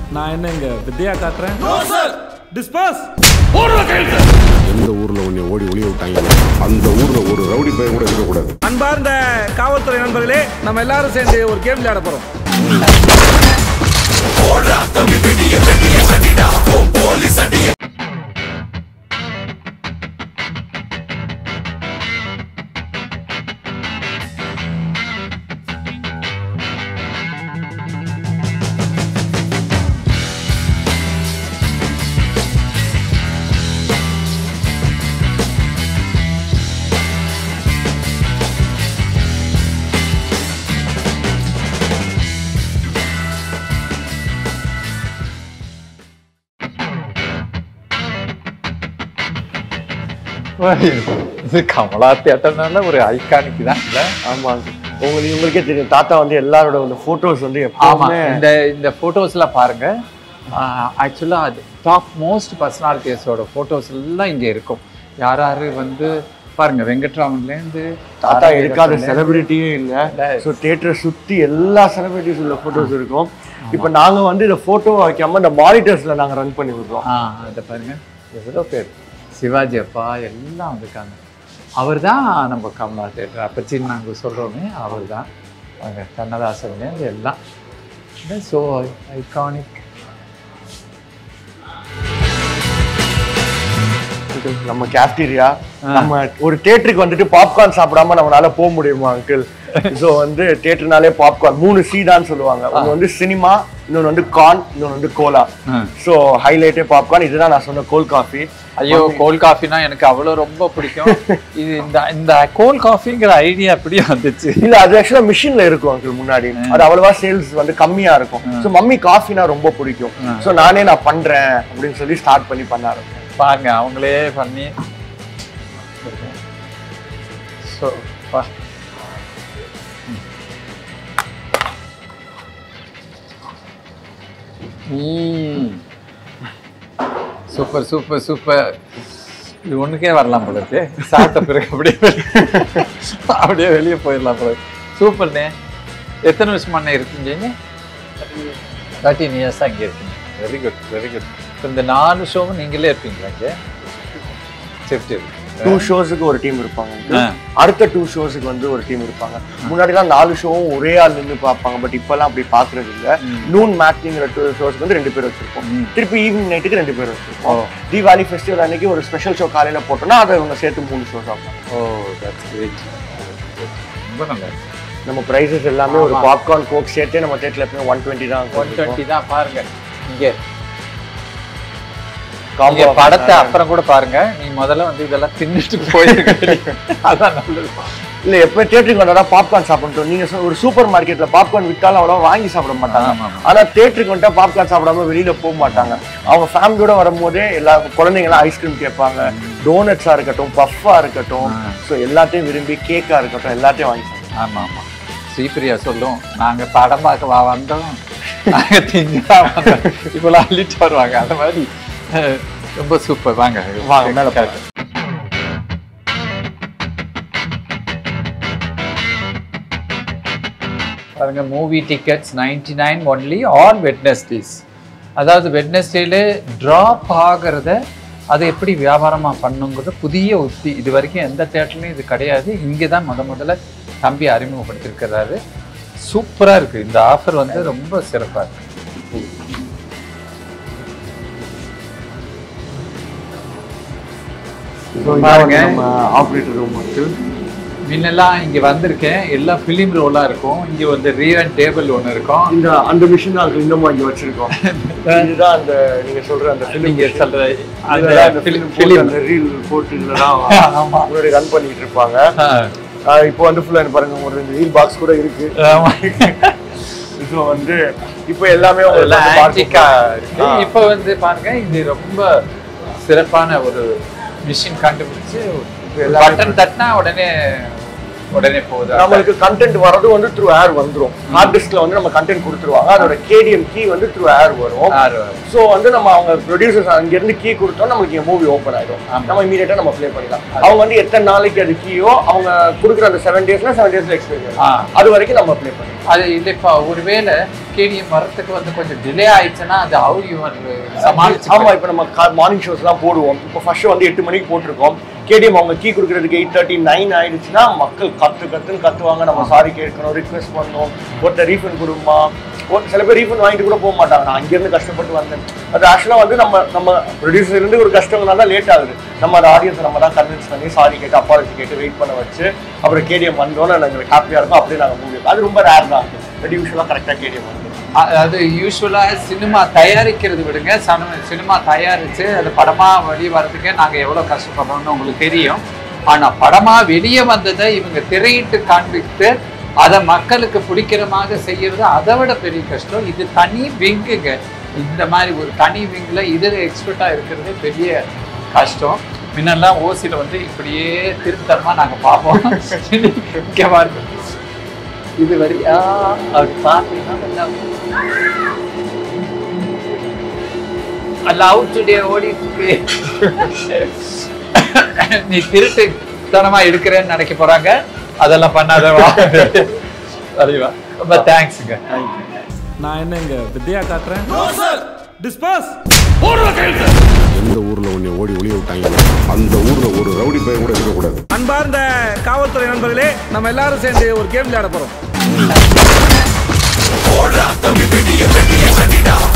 நான் என்ன இங்க வித்தையா காட்டுறேன் டிஸ்பாஸ் எந்த ஊர்ல உன்னை ஓடி ஒளிய விட்டாங்க அந்த ஊர்ல ஒரு ரவுடி பையன் கூட இருக்கக்கூடாது அன்பார்ந்த காவல்துறை நண்பர்களே நம்ம எல்லாரும் சேர்ந்து ஒரு கேம் விளையாட போறோம் இது கமலா தியேட்டர்னால ஒரு ஐகானிக் தான் இல்ல ஆமாங்க உங்களுக்கு உங்களுக்கே தெரியும் தாத்தா வந்து எல்லாரோட வந்து போட்டோஸ் வந்து ஆமா எப்பவுமே இந்த இந்த போட்டோஸ்ல பாருங்க ஆக்சுவலா அது டாப் மோஸ்ட் பர்சனாலிட்டிஸோட போட்டோஸ் எல்லாம் இங்க இருக்கும் யார் யாரு வந்து பாருங்க வெங்கட்ராமன்லேருந்து தாத்தா எடுக்காத செலிபிரிட்டியே இல்ல இல்ல. ஸோ தியேட்டரை சுத்தி எல்லா செலிபிரிட்டிஸ் உள்ள போட்டோஸ் இருக்கும் இப்போ நாங்க வந்து இந்த போட்டோ வைக்காம இந்த மானிட்டர்ஸ்ல நாங்க ரன் பண்ணி விடுறோம் ஆ அதை பாருங்க எவ்வளோ பேர் சிவாஜி அப்பா எல்லாம் வந்திருக்காங்க அவர் தான் நம்ம கமலா தேட்டர் அப்பச்சின்னு நாங்கள் சொல்கிறோமே அவர் தான் அங்கே கண்ணதாசன்லேருந்து எல்லாம் ஸோ ஐகானிக் இது நம்ம கேஃப்டீரியா நம்ம ஒரு தியேட்டருக்கு வந்துட்டு பாப்கார்ன் சாப்பிடாம நம்மளால போக முடியுமா அங்கிள் ஸோ வந்து தியேட்டர்னாலே பாப்கார்ன் மூணு சீ தான் சொல்லுவாங்க ஒன்று வந்து சினிமா இன்னொன்று வந்து கார்ன் இன்னொன்று வந்து கோலா ஸோ ஹைலைட்டே பாப்கார்ன் இதுதான் நான் சொன்ன கோல் காஃபி ஐயோ கோல்ட் காஃபினா எனக்கு அவ்வளோ ரொம்ப பிடிக்கும் இது இந்த இந்த கோல்ட் காஃபிங்கிற ஐடியா எப்படி வந்துச்சு இல்ல அது ஆக்சுவலா மிஷின்ல இருக்கும் அங்கிள் முன்னாடி அது அவ்வளவா சேல்ஸ் வந்து கம்மியா இருக்கும் ஸோ மம்மி காஃபினா ரொம்ப பிடிக்கும் ஸோ நானே நான் பண்றேன் அப்படின்னு சொல்லி ஸ்டார்ட் பண்ணி பண்ண ஆரம்பிச்சேன் பாருங்க அவங்களே பண்ணி ஸோ சூப்பர் சூப்பர் சூப்பர் இது ஒண்ணுக்கே வரலாம் போல இருக்கு சாப்பிட்ட பிறகு அப்படியே அப்படியே வெளியே போயிடலாம் போல சூப்பர்ண்ணே எத்தனை வருஷமா அண்ணே இருக்கீங்க தேர்ட்டீன் இயர்ஸாக இங்கே இருக்கீங்க வெரி குட் வெரி குட் இந்த நாலு ஷோவும் நீங்களே இருப்பீங்களா இங்கே ஷிஃப்ட் இருக்கு டூ ஷோஸுக்கு ஒரு டீம் இருப்பாங்க uncle. ஆ. அடுத்த டூ ஷோஸுக்கு வந்து ஒரு டீம் இருப்பாங்க முன்னாடிலாம் நாலு ஷோவும் ஒரே ஆள் நின்று பார்ப்பாங்க பட் இப்பெல்லாம் அப்படி பாக்குறது இல்ல நூன் மேட்னிங்கிற டூ ஷோஸ்க்கு வந்து ரெண்டு பேர் வச்சிருப்போம் ம். திருப்பி ஈவினிங் நைட்டுக்கு ரெண்டு பேர் வச்சிருப்போம் ஓ. தீபாவளி ஃபெஸ்டிவல் அன்னைக்கு ஒரு ஸ்பெஷல் ஷோ காலையில போட்டோம்னா அதை இவங்க சேர்த்து மூணு ஷோஸ் ஆகும் ஓ தட்ஸ் கிரேட் ரொம்ப நல்லா இருக்கு நம்ம பிரைசஸ் எல்லாமே ஒரு பாப்கார்ன் கோக் சேர்த்தே நம்ம தேட்டர்ல எப்பவுமே ஒன் டுவெண்ட்டி தான் ஒன் டுவெண்ட்டி தான் பாருங்க இங்கே Combo நீங்க offer. படத்தை அப்புறம் கூட பாருங்க நீ முதல்ல வந்து இதெல்லாம் தின்னுட்டு போயிருக்க அதான் நல்லது இல்ல எப்ப தியேட்டருக்கு வந்தா பாப்கார்ன் சாப்பிட்டோம் நீங்க சொ- ஒரு சூப்பர் மார்க்கெட்ல பாப்கார்ன் வித்தாலும் அவ்வளவு வாங்கி சாப்பிட மாட்டாங்க ஆமா, ஆமா. ஆனா தியேட்டருக்கு வந்துட்டா பாப்கார்ன் சாப்பிடாம வெளியில போக மாட்டாங்க அவங்க ஃபேமிலியோட வரும்போதே எல்லா குழந்தைங்க எல்லாம் ஐஸ்கிரீம் கேட்பாங்க டோனட்ஸா இருக்கட்டும் பஃப்பா இருக்கட்டும் ஸோ எல்லாத்தையும் விரும்பி கேக்கா இருக்கட்டும் எல்லாத்தையும் வாங்கி சாப்பிடுவாங்க ஆமா ஆமா ஸ்ரீபிரியா சொல்லும் நாங்க படம் பார்க்க வா வந்தோம் நாங்க திங்கலாம் வந்தோம் இப்பெல்லாம் அள்ளிட்டு வருவாங்க அந்த மாதிரி அஹ், ரொம்ப சூப்பர் வாங்க வாங்க, மேல போலாம். பாருங்க movie tickets ninety nine only on Wednesdays அதாவது வெட்னஸ்டேல ட்ராப் ஆகிறத அதை எப்படி வியாபாரமாக பண்ணுங்கிறது புதிய உத்தி இது வரைக்கும் எந்த தேட்டர்லையும் இது கிடையாது இங்கே தான் முத முதல்ல தம்பி அறிமுகப்படுத்தியிருக்கிறாரு சூப்பராக இருக்குது இந்த ஆஃபர் வந்து ரொம்ப சிறப்பாக இருக்கு ஸோ பாருங்க. நம்ம ஆப்ரேட்டர் ரூம் வந்து முன்னெல்லாம் இங்கே வந்திருக்கேன் எல்லாம் ஃபிலிம் ரோலாக இருக்கும் இங்கே வந்து ரீவன் டேபிள் ஒன்று இருக்கும் இந்த அந்த மிஷின் தான் இன்னமும் இங்க வச்சிருக்கோம் இதுதான் அந்த நீங்க சொல்ற அந்த ஃபிலிம் நீங்க சொல்ற அந்த அந்த ஃபிலிம் ஃபிலிம் ஃபிலிம் அந்த ரீல் போட்டு இதுல தான் ஆமா முன்னாடி ரன் பண்ணிட்டு இருப்பாங்க ஆஹ் இப்போ வந்து ஃபுல்லா பாருங்க ஒரு ரீல் பாக்ஸ் கூட இருக்கு ஆமா ஸோ வந்து இப்போ எல்லாமே உங்களுக்கு எல்லாம் வந்து ஆன்டிக்கா பார்க்க- இருக்கு ஆ. இப்போ வந்து பாருங்க இது ரொம்ப சிறப்பான ஒரு மிஷின் கண்டுபிடிச்சு எல்லாமே பட்டன் தட்டினா உடனே உடனே போகுது நம்மளுக்கு கண்டென்ட் வரது வந்து த்ரூ ஏர் வந்துரும் ஹார்ட் டிஸ்க்ல வந்து நம்ம கண்டென்ட் கொடுத்துருவாங்க அதோட கேடிஎம் கீ வந்து த்ரூ ஏர் வரும் ஆறு ஸோ வந்து நம்ம அவங்க ப்ரொடியூசர்ஸ் அங்கிருந்து கீ கொடுத்தோம் நம்மளுக்கு மூவி ஓப்பன் ஆயிடும் ஆமா. நம்ம இமீடியட்டா நம்ம ப்ளே பண்ணிடலாம் அவங்க வந்து எத்தனை நாளைக்கு அது கீயோ அவங்க கொடுக்குற அந்த செவன் டேஸ்ல செவன் டேஸ்ல எக்ஸ்பீரியன்ஸ் ஆ. அது வரைக்கும் நம்ம ப்ளே பண்ணிடலாம் அது இல்லை இப்போ ஒருவேளை கேடிஎம் வரத்துக்கு வந்து கொஞ்சம் டிலே ஆயிடுச்சுன்னா அது ஹவு யுவர் சமாளிச்சு ஆமா இப்போ நம்ம மார்னிங் ஷோஸ்லாம் போடுவோம் இப்போ ஃபர்ஸ்ட் ஷோ வந்து எட்டு மணிக்கு போட்டிருக்கோம் கேடிஎம் அவங்க கீ கொடுக்குறதுக்கு எயிட் தேர்ட்டி நைன் ஆயிடுச்சுன்னா மக்கள் கத்து கத்துன்னு கத்துவாங்க நம்ம சாரி கேட்கணும் ரிக்வெஸ்ட் பண்ணணும் ஒருத்தர் ரீஃபண்ட் கொடுமா ஒரு சில பேர் ரீஃபண்ட் வாங்கிட்டு கூட போக மாட்டாங்க நான் அங்கேருந்து கஷ்டப்பட்டு வந்தேன் அது ஆக்சுவலாக வந்து நம்ம நம்ம ப்ரொடியூசர் இருந்து ஒரு கஷ்டங்கள்னால தான் லேட் ஆகுது நம்ம அந்த ஆடியன்ஸை நம்ம தான் கன்வின்ஸ் பண்ணி சாரி கேட்டு அப்பாலஜி கேட்டு வெயிட் பண்ண வச்சு அப்புறம் கேடிஎம் வந்தோன்னு எங்களுக்கு ஹாப்பியாக இருக்கும் அப்படியே நாங்கள் மூவி அது ரொம்ப ரேர் தான் பட் யூஸ்வலாக கரெக்டாக கேடிஎம் வந்து அது யூஸ்வலா சினிமா தயாரிக்கிறது விடுங்க சன- சினிமா தயாரிச்சு அது படமா வெளியே வர்றதுக்கே நாங்க எவ்வளவு கஷ்டப்படுறோம்னு உங்களுக்கு தெரியும் ஆனா படமா வெளியே வந்ததை இவங்க திரையிட்டு காண்பித்து அதை மக்களுக்கு பிடிக்கிற மாதிரி செய்யறது அதை விட பெரிய கஷ்டம் இது தனி விங்குங்க இந்த மாதிரி ஒரு தனி விங்குல இது எக்ஸ்பர்ட்டா இருக்கிறது பெரிய கஷ்டம் முன்னெல்லாம் ஓசியில் வந்து இப்படியே திருத்தரமா நாங்க பார்ப்போம் இங்க பாருங்க இது வரையா அவர் பார்த்தீங்கன்னா allowed today ஓடி நீ திருட்டு தனமா இருக்கிறேன்னு நினைக்க போறாங்க அதெல்லாம் பண்ணாதவா அறிவா ரொம்ப தேங்க்ஸுங்க நான் என்ன இங்க வித்யா காட்டுறேன் டிஸ்பாஸ் எந்த ஊர்ல உன்னை ஓடி ஒளிய விட்டாங்களோ அந்த ஊர்ல ஒரு ரவுடி பையன் கூட இருக்கக்கூடாது அன்பார்ந்த காவல்துறை நண்பர்களே நம்ம எல்லாரும் சேர்ந்து ஒரு கேம் விளையாட போறோம்